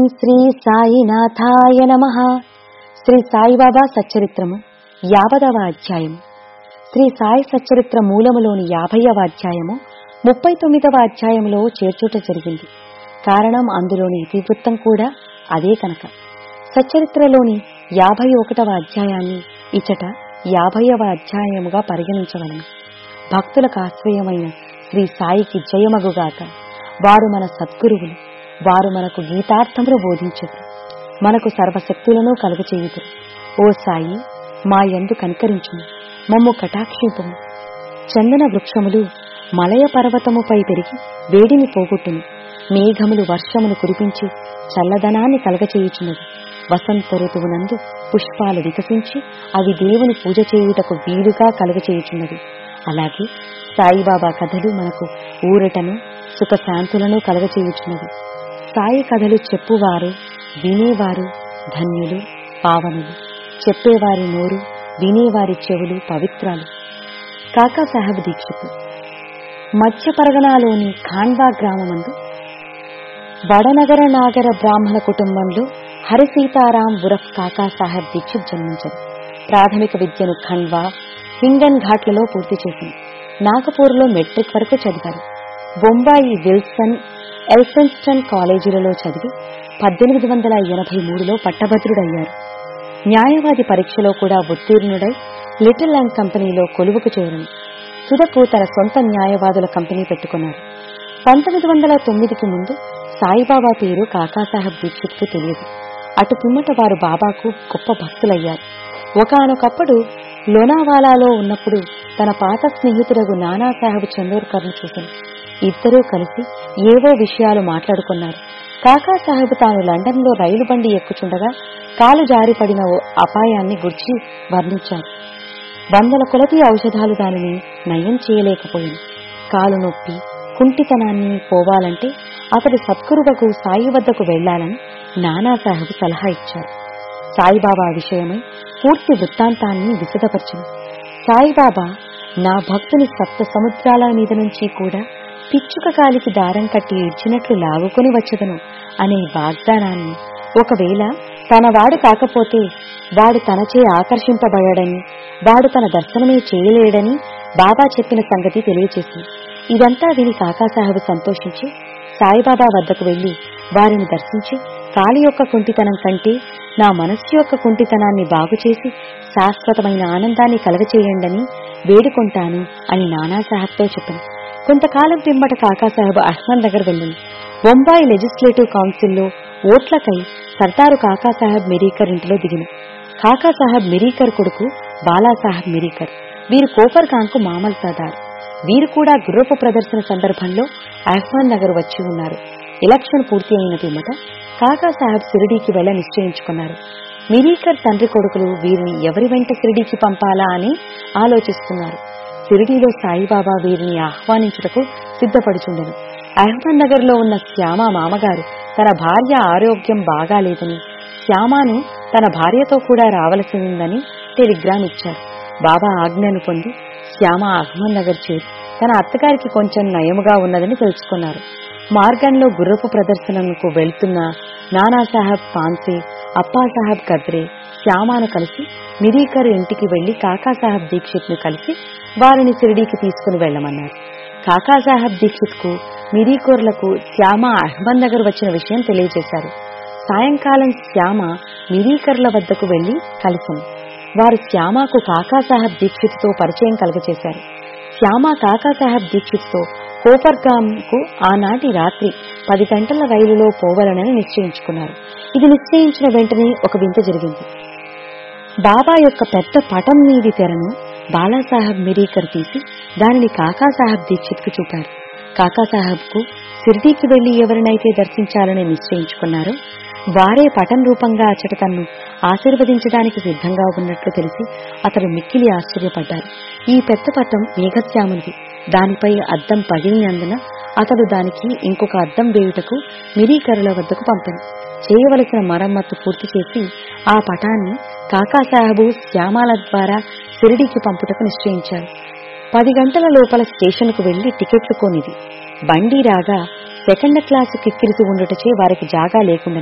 శ్రీ సాయినాథాయ నమ శ్రీ సాయిబాబా సచ్చరిత్రము యాభదవ అధ్యాయం శ్రీ సాయి సచ్చరిత్ర మూలములోని యాభైవ అధ్యాయము ముప్పై తొమ్మిదవ అధ్యాయంలో చేర్చుట జరిగింది కారణం అందులోని ఇతివృత్తం కూడా అదే కనుక సచ్చరిత్రలోని యాభై ఒకటవ అధ్యాయాన్ని ఇచట యాభైవ అధ్యాయముగా పరిగణించవలను భక్తులకు ఆశ్రయమైన శ్రీ సాయికి జయమగుగాక వారు మన సద్గురువులు వారు మనకు గీతార్థములు బోధించరు మనకు సర్వశక్తులను కలుగచేయుదురు ఓ సాయి మా యందు కనికరించుము మమ్ము కటాక్షింపము చందన వృక్షములు మలయ పర్వతముపై పెరిగి వేడిని పోగొట్టును మేఘములు వర్షమును కురిపించి చల్లదనాన్ని కలగచేయుచున్నది వసంత ఋతువునందు పుష్పాలు వికసించి అవి దేవుని పూజ చేయుటకు వీలుగా కలుగచేయుచున్నది అలాగే సాయిబాబా కథలు మనకు ఊరటను సుఖశాంతులను కలగచేయుచున్నది సాయి కథలు చెప్పువారు వినేవారు ధన్యులు పావనులు చెప్పేవారి నోరు వినేవారి చెవులు పవిత్రాలు కాకా సాహెబ్ దీక్షిత్ మధ్య పరగణాలోని ఖాండ్వా గ్రామమందు వడనగర నాగర బ్రాహ్మణ కుటుంబంలో హరిసీతారాం ఉరఫ్ కాకా సాహెబ్ దీక్షిత్ జన్మించారు ప్రాథమిక విద్యను ఖండ్వా హింగన్ ఘాట్లలో పూర్తి చేసింది నాగపూర్లో మెట్రిక్ వరకు చదివారు బొంబాయి విల్సన్ ఎల్ఫెన్స్టన్ కాలేజీలలో చదివి పద్దెనిమిది వందల ఎనభై మూడులో పట్టభద్రుడయ్యారు న్యాయవాది పరీక్షలో కూడా ఉత్తీర్ణుడై లిటిల్ అండ్ కంపెనీలో కొలువుకు చేరను తుదకు తన సొంత న్యాయవాదుల కంపెనీ పెట్టుకున్నారు పంతొమ్మిది వందల తొమ్మిదికి ముందు సాయిబాబా పేరు కాకాసాహెబ్ దీక్షిత్కు తెలియదు అటు పిమ్మట వారు బాబాకు గొప్ప భక్తులయ్యారు ఒకనొకప్పుడు లోనావాలాలో ఉన్నప్పుడు తన పాత స్నేహితుడగు నానాసాహెబ్ చందోర్కర్ను చూశాను ఇద్దరూ కలిసి ఏవో విషయాలు మాట్లాడుకున్నారు కాకాసాహెబ్ తాను లండన్లో రైలు బండి ఎక్కుచుండగా కాలు జారిపడిన ఓ అపాయాన్ని గుర్చి వర్ణించారు వందల కొలది ఔషధాలు దానిని నయం చేయలేకపోయింది కాలు నొప్పి కుంటితనాన్ని పోవాలంటే అతడు సద్గురువకు సాయి వద్దకు వెళ్లాలని నానాసాహెబ్ సలహా ఇచ్చారు సాయిబాబా విషయమై పూర్తి వృత్తాంతాన్ని విశదపరిచింది సాయిబాబా నా భక్తుని సప్త సముద్రాల మీద నుంచి కూడా పిచ్చుక కాలికి దారం కట్టి ఇచ్చినట్లు లాగుకొని వచ్చదను అనే వాగ్దానాన్ని ఒకవేళ తన వాడు కాకపోతే వాడు తనచే ఆకర్షింపబడని వాడు తన దర్శనమే చేయలేడని బాబా చెప్పిన సంగతి తెలియచేసింది ఇదంతా విని కాకాసాహెబ్ సంతోషించి సాయిబాబా వద్దకు వెళ్లి వారిని దర్శించి కాలి యొక్క కుంటితనం కంటే నా మనస్సు యొక్క కుంటితనాన్ని బాగుచేసి శాశ్వతమైన ఆనందాన్ని కలగచేయండని వేడుకుంటాను అని నానాసాహెబ్తో చెప్పాను కొంతకాలం పిమ్మట కాకాసాహెబ్ అహ్మద్ నగర్ వెళ్ళింది బొంబాయి లెజిస్లేటివ్ కౌన్సిల్లో ఓట్లకై సర్దారు కాకాసాహెబ్ మిరీకర్ ఇంటిలో దిగిన కాకాసాహెబ్ మిరీకర్ కొడుకు బాలాసాహెబ్ మిరీకర్ వీరు కోపర్ ఖాన్కు మామల్ సర్దార్ వీరు కూడా గుర్రపు ప్రదర్శన సందర్భంలో అహ్మద్ నగర్ వచ్చి ఉన్నారు ఎలక్షన్ పూర్తి అయిన పిమ్మట కాకాసాహెబ్ సిరిడీకి వెళ్ల నిశ్చయించుకున్నారు మిరీకర్ తండ్రి కొడుకులు వీరిని ఎవరి వెంట సిరిడీకి పంపాలా అని ఆలోచిస్తున్నారు సిరిడీలో సాయిబాబా వీరిని ఆహ్వానించుటకు సిద్ధపడుచుండెను అహ్మద్ నగర్ లో ఉన్న శ్యామ మామగారు తన భార్య ఆరోగ్యం బాగాలేదని శ్యామాను తన భార్యతో కూడా రావలసి ఉందని టెలిగ్రామ్ ఇచ్చారు బాబా ఆజ్ఞను పొంది శ్యామ అహ్మద్ నగర్ చేరి తన అత్తగారికి కొంచెం నయముగా ఉన్నదని తెలుసుకున్నారు మార్గంలో గుర్రపు ప్రదర్శనకు వెళ్తున్న నానాసాహెబ్ పాన్సే అప్పాసాహెబ్ కద్రే శ్యామాను కలిసి మిరీకర్ ఇంటికి వెళ్లి కాకాసాహెబ్ దీక్షిత్ ను కలిసి వారిని షిరిడీకి తీసుకుని వెళ్లమన్నారు కాకాసాహెబ్ దీక్షిత్ కు మిరీకోర్లకు శ్యామ అహ్మద్ నగర్ వచ్చిన విషయం తెలియజేశారు సాయంకాలం శ్యామ మిరీకర్ల వద్దకు వెళ్లి కలిసింది వారు శ్యామకు కాకాసాహెబ్ దీక్షిత్ తో పరిచయం కలుగచేశారు శ్యామ కాకాసాహెబ్ దీక్షిత్ తో కోపర్గామ్ కు ఆనాటి రాత్రి పది గంటల రైలులో పోవాలనని నిశ్చయించుకున్నారు ఇది నిశ్చయించిన వెంటనే ఒక వింత జరిగింది బాబా యొక్క పెద్ద పటం మీది తెరను బాలాసాహెబ్ మిరీకర్ తీసి దానిని కాకాసాహెబ్ దీక్షిత్ కు చూపారు కాకాసాహెబ్ కు సిరిడీకి వెళ్లి ఎవరినైతే దర్శించాలని నిశ్చయించుకున్నారో వారే పటం రూపంగా అచ్చట తన్ను ఆశీర్వదించడానికి సిద్ధంగా ఉన్నట్లు తెలిసి అతడు మిక్కిలి ఆశ్చర్యపడ్డారు ఈ పెద్ద పటం మేఘశ్యామునిది దానిపై అద్దం పగిలినందున అతడు దానికి ఇంకొక అద్దం వేయుటకు మిరీకరుల వద్దకు పంపాను చేయవలసిన మరమ్మత్తు పూర్తి చేసి ఆ పటాన్ని కాకాసాహెబు శ్యామాల ద్వారా సిరిడీకి పంపుటకు నిశ్చయించారు పది గంటల లోపల స్టేషన్కు వెళ్లి టికెట్లు కొనిది బండి రాగా సెకండ్ క్లాసు కిక్కిరిసి ఉండుటచే వారికి జాగా లేకుండను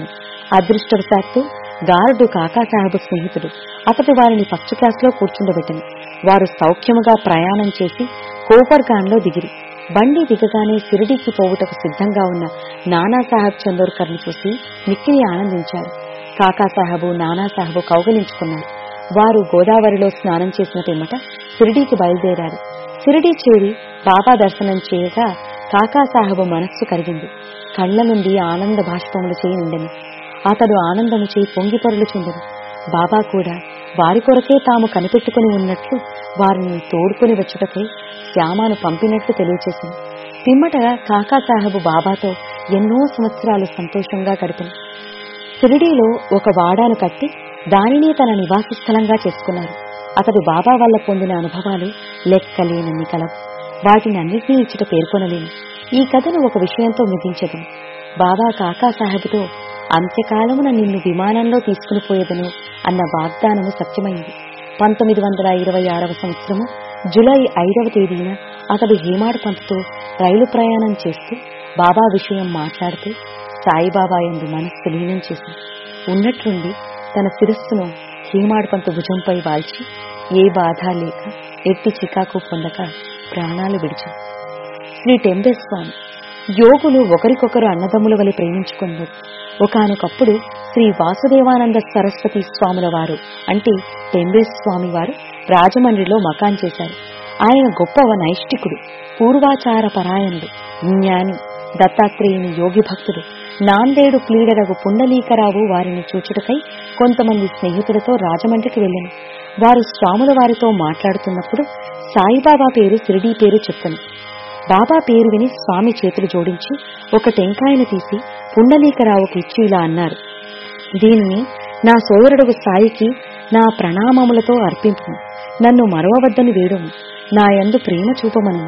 అదృష్టవశాత్తు గారుడు కాకాసాహెబు స్నేహితుడు అతడు వారిని ఫస్ట్ క్లాస్ లో కూర్చుండబెట్టను వారు సౌఖ్యముగా ప్రయాణం చేసి కోపర్గాన్లో దిగిరి బండి దిగగానే సిరిడీకి పోవుటకు సిద్ధంగా ఉన్న నానాసాహెబ్ చందోర్కర్ను చూసి మిక్కిలి ఆనందించారు కాకాసాహెబు నానాసాహెబు కౌగలించుకున్నారు వారు గోదావరిలో స్నానం చేసిన పిమ్మట సిరిడీకి బయలుదేరారు సిరిడీ చేరి బాబా దర్శనం చేయగా కాకాసాహెబు మనస్సు కరిగింది కళ్ల నుండి ఆనంద బాష్పములు చేయి నిండెను అతడు ఆనందము చేయి పొంగి పొరలుచుండెను బాబా కూడా వారి కొరకే తాము కనిపెట్టుకుని ఉన్నట్లు వారిని తోడుకుని వచ్చుటకై శ్యామాను పంపినట్లు తెలియచేసింది పిమ్మటగా కాకాసాహెబు బాబాతో ఎన్నో సంవత్సరాలు సంతోషంగా గడిపాను షిరిడీలో ఒక వాడాను కట్టి దానిని తన నివాస స్థలంగా చేసుకున్నారు అతడు బాబా వల్ల పొందిన అనుభవాలు లెక్కలేనన్ని కలవు వాటిని అన్నిటినీ ఇచ్చట పేర్కొనలేను ఈ కథను ఒక విషయంతో ముగించదు బాబా కాకాసాహెబ్తో అంత్యకాలమున నిన్ను విమానంలో తీసుకుని పోయేదను అన్న వాగ్దానము సత్యమైంది పంతొమ్మిది వందల ఇరవై ఆరవ సంవత్సరము జులై ఐదవ తేదీన అతడు హేమాడ్ పంతుతో రైలు ప్రయాణం చేస్తూ బాబా విషయం మాట్లాడుతూ సాయిబాబా ఎందు మనస్సు లీనం చేసి ఉన్నట్లుండి తన శిరస్సును హేమాడ్ పంతు భుజంపై వాల్చి ఏ బాధ లేక ఎట్టి చికాకు పొందక ప్రాణాలు విడిచారు శ్రీ టెంబేస్వామి యోగులు ఒకరికొకరు అన్నదమ్ముల వలె ప్రేమించుకున్నారు ఒకానొకప్పుడు శ్రీ వాసుదేవానంద సరస్వతి స్వాముల వారు అంటే టెంబేస్వామి వారు రాజమండ్రిలో మకాన్ చేశారు ఆయన గొప్ప నైష్టికుడు పూర్వాచార పరాయణుడు జ్ఞాని దత్తాత్రేయుని యోగి భక్తుడు నాందేడు క్లీడరగు పుండలీకరావు వారిని చూచుటకై కొంతమంది స్నేహితులతో రాజమండ్రికి వెళ్ళాను వారు స్వాముల వారితో మాట్లాడుతున్నప్పుడు సాయిబాబా పేరు సిరిడీ పేరు చెప్పాను బాబా పేరు విని స్వామి చేతులు జోడించి ఒక టెంకాయను తీసి పుండలీకరావుకి ఇచ్చి ఇలా అన్నారు దీనిని నా సోదరుడు సాయికి నా ప్రణామములతో అర్పింపు నన్ను మరవవద్దని వేడుము నా యందు ప్రేమ చూపమను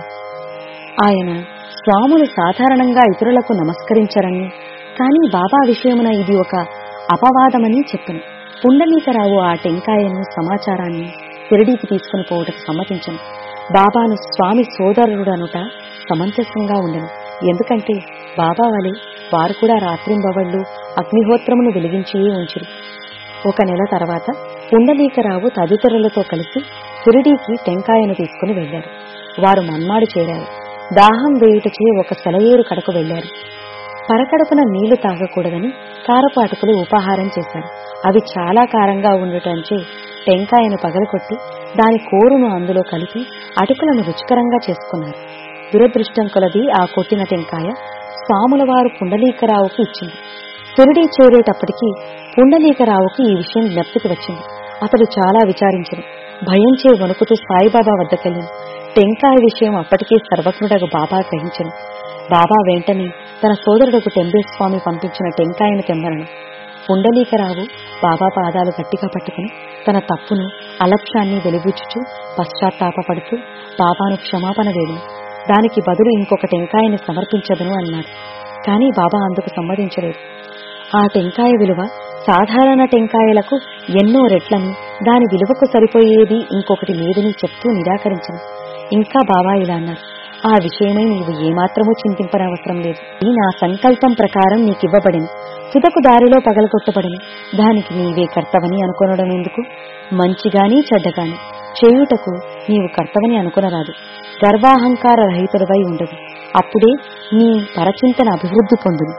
ఆయన స్వాములు సాధారణంగా ఇతరులకు నమస్కరించరని కానీ బాబా విషయమున ఇది ఒక అపవాదమని చెప్పను పుండలీకరావు ఆ టెంకాయను సమాచారాన్ని షిరిడీకి తీసుకుని పోవటకు సమ్మతించను బాబాను స్వామి సోదరుడనుట సమంజసంగా ఉండను ఎందుకంటే బాబా వలె వారు కూడా రాత్రింబవళ్లు అగ్నిహోత్రమును వెలిగించి ఉంచిరు ఒక నెల తర్వాత పుండలీకరావు తదితరులతో కలిసి షిరిడీకి టెంకాయను తీసుకుని వెళ్లారు వారు మన్మాడు చేరారు దాహం వేయుటచే ఒక సెలయేరు కడకు వెళ్లారు పరకడుపున నీళ్లు తాగకూడదని కారపాటుకులు ఉపాహారం చేశారు అవి చాలా కారంగా ఉండటంచే టెంకాయను పగలకొట్టి దాని కోరును అందులో కలిపి అటుకులను రుచికరంగా చేసుకున్నారు దురదృష్టం కొలది ఆ కొట్టిన టెంకాయ స్వాముల వారు పుండలీకరావుకు ఇచ్చింది షిరిడీ చేరేటప్పటికి పుండలీకరావుకు ఈ విషయం జ్ఞప్తికి వచ్చింది అతడు చాలా విచారించను భయంచే వణుకుతూ సాయిబాబా వద్దకెళ్ళింది టెంకాయ విషయం అప్పటికే సర్వజ్ఞుడగు బాబా గ్రహించను బాబా వెంటనే తన సోదరుడుకు టెంబేస్వామి పంపించిన టెంకాయను తెమ్మరను పుండలీకరావు బాబా పాదాలు గట్టిగా పట్టుకుని తన తప్పును అలక్ష్యాన్ని వెలిబుచ్చుచూ పశ్చాత్తాపడుతూ బాబాను క్షమాపణ వేడును దానికి బదులు ఇంకొక టెంకాయని సమర్పించదును అన్నాడు కానీ బాబా అందుకు సమ్మతించలేదు ఆ టెంకాయ విలువ సాధారణ టెంకాయలకు ఎన్నో రెట్లని దాని విలువకు సరిపోయేది ఇంకొకటి లేదని చెప్తూ నిరాకరించను ఇంకా బాబా ఇలా అన్నారు ఆ విషయమై నీవు ఏమాత్రమూ చింతింపనవసరం లేదు ఈ నా సంకల్పం ప్రకారం నీకివ్వబడింది తుదకు దారిలో పగలగొట్టబడింది దానికి నీవే కర్తవని అనుకొనడం ఎందుకు మంచిగాని చెడ్డగాని చేయుటకు నీవు కర్తవని అనుకొనరాదు గర్వాహంకార రహితుడివై ఉండదు అప్పుడే నీ పరచింతన అభివృద్ధి పొందును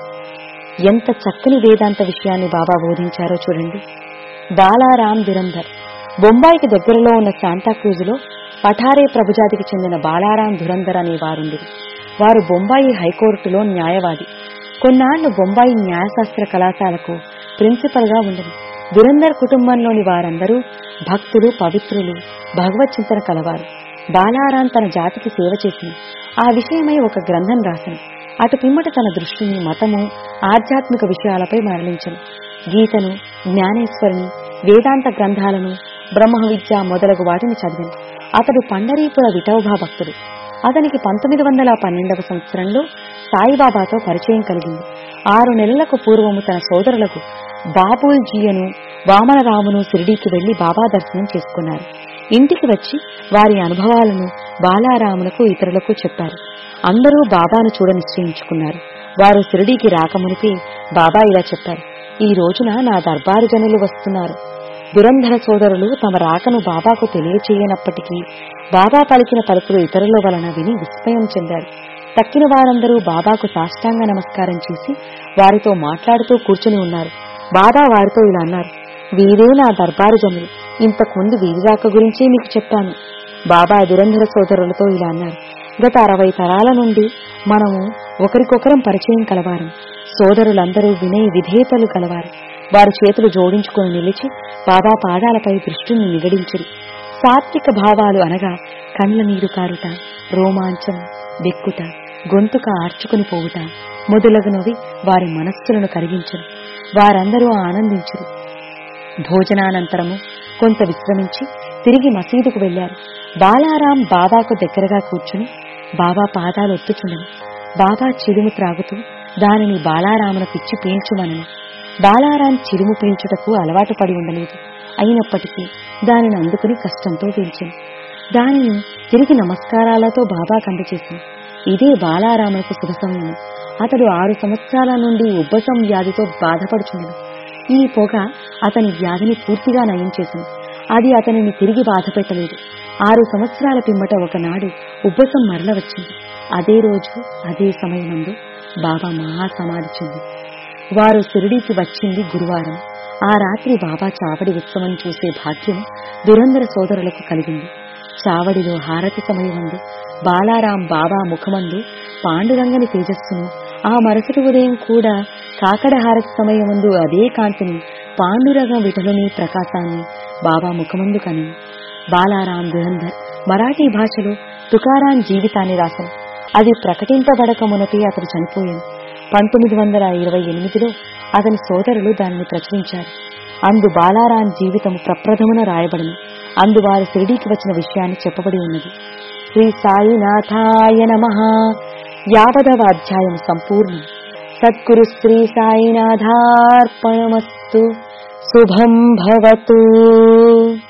ఎంత చక్కని వేదాంత విషయాన్ని బాబా బోధించారో చూడండి బాలారాం దురంధర్ బొంబాయికి దగ్గరలో ఉన్న శాంటాక్రూజులో పఠారే ప్రభుజాతికి చెందిన బాలారాం దురంధర్ అనే వారుండేది వారు బొంబాయి హైకోర్టులో న్యాయవాది కొన్నాళ్లు బొంబాయి న్యాయశాస్త్ర కళాశాలకు ప్రిన్సిపల్ గా ఉండదు దురంధర్ కుటుంబంలోని వారందరూ భక్తులు పవిత్రులు భగవత్ చింతన కలవారు బాలారాం తన జాతికి సేవ చేసింది ఆ విషయమై ఒక గ్రంథం రాశాను అటు పిమ్మట తన దృష్టిని మతము ఆధ్యాత్మిక విషయాలపై మరలించను గీతను జ్ఞానేశ్వరిని వేదాంత గ్రంథాలను బ్రహ్మ విద్య మొదలగు వాటిని చదివాను అతడు పండరీపుర విఠోబా భక్తుడు అతనికి పంతొమ్మిది వందల పన్నెండవ సంవత్సరంలో సాయిబాబాతో పరిచయం కలిగింది ఆరు నెలలకు పూర్వము తన సోదరులకు బాబుల్జీయను వామనరామును సిరిడీకి వెళ్లి బాబా దర్శనం చేసుకున్నారు ఇంటికి వచ్చి వారి అనుభవాలను బాలారాములకు ఇతరులకు చెప్పారు అందరూ బాబాను చూడ నిశ్చయించుకున్నారు వారు సిరిడీకి రాకమునిపే బాబా ఇలా చెప్పారు ఈ రోజున నా దర్బారు జనులు వస్తున్నారు దురంధర సోదరులు తమ రాకను బాబాకు తెలియచేయనప్పటికీ బాబా పలికిన పలుకులు ఇతరుల వలన విని విస్మయం చెందారు తక్కిన వారందరూ బాబాకు సాష్టాంగ నమస్కారం చేసి వారితో మాట్లాడుతూ కూర్చుని ఉన్నారు బాబా వారితో ఇలా అన్నారు వీరే నా దర్బారు జనులు ఇంతకుముందు వీరి రాక గురించే మీకు చెప్పాను బాబా దురంధర సోదరులతో ఇలా అన్నారు గత అరవై తరాల నుండి మనము ఒకరికొకరం పరిచయం కలవారం సోదరులందరూ వినయ విధేయతలు కలవారు వారు చేతులు జోడించుకొని నిలిచి బాబా పాదాలపై దృష్టిని నిగడించురు సాత్విక భావాలు అనగా కండ్ల నీరు కారుట రోమాంచం వెక్కుట గొంతుక ఆర్చుకుని పోవుట మొదలగునవి వారి మనస్సులను కరిగించరు వారందరూ ఆనందించరు భోజనానంతరము కొంత విశ్రమించి తిరిగి మసీదుకు వెళ్లారు బాలారాం బాబాకు దగ్గరగా కూర్చుని బాబా పాదాలు ఒత్తుచుండను బాబా చిరుము త్రాగుతూ దానిని బాలారామునకిచ్చి పీల్చుమనను బాలారాం చిరుము పీల్చుటకు అలవాటు పడి ఉండలేదు అయినప్పటికీ దానిని అందుకుని కష్టంతో పీల్చింది దానిని తిరిగి నమస్కారాలతో బాబా అందచేసింది ఇదే బాలారామునకు శుభ సమయం అతడు ఆరు సంవత్సరాల నుండి ఉబ్బసం వ్యాధితో బాధపడుచుండెను ఈ పొగ అతని వ్యాధిని పూర్తిగా నయం చేసింది అది అతనిని తిరిగి బాధ పెట్టలేదు ఆరు సంవత్సరాల పిమ్మట ఒకనాడు ఉబ్బసం మరల వచ్చింది అదే రోజు అదే సమయమందు బాబా మహాసమాధి చెంది వారు షిరిడీకి వచ్చింది గురువారం ఆ రాత్రి బాబా చావడి ఉత్సవం చూసే భాగ్యం దురంధర సోదరులకు కలిగింది చావడిలో హారతి సమయమందు బాలారాం బాబా ముఖమందు పాండురంగని తేజస్సును ఆ మరుసటి ఉదయం కూడా కాకడ హారతి సమయమందు అదే కాంతిని పాండురంగ విటలుని ప్రకాశాన్ని బాబా ముఖమందు కని బాలారాం దురంధర్ మరాఠీ భాషలో తుకారాం జీవితాన్ని రాశాను అది ప్రకటింపబడక మునపే అతడు చనిపోయాను పంతొమ్మిది వందల ఇరవై ఎనిమిదిలో అతని సోదరులు దానిని ప్రచురించారు అందు బాలారాం జీవితం ప్రప్రథమున రాయబడను అందు వారు షిరిడీకి వచ్చిన విషయాన్ని చెప్పబడి ఉన్నది శ్రీ సాయినాథాయ నమ యావదవ అధ్యాయం సంపూర్ణం సద్గురు శ్రీ సాయినాథార్పణమస్తు శుభం భవతు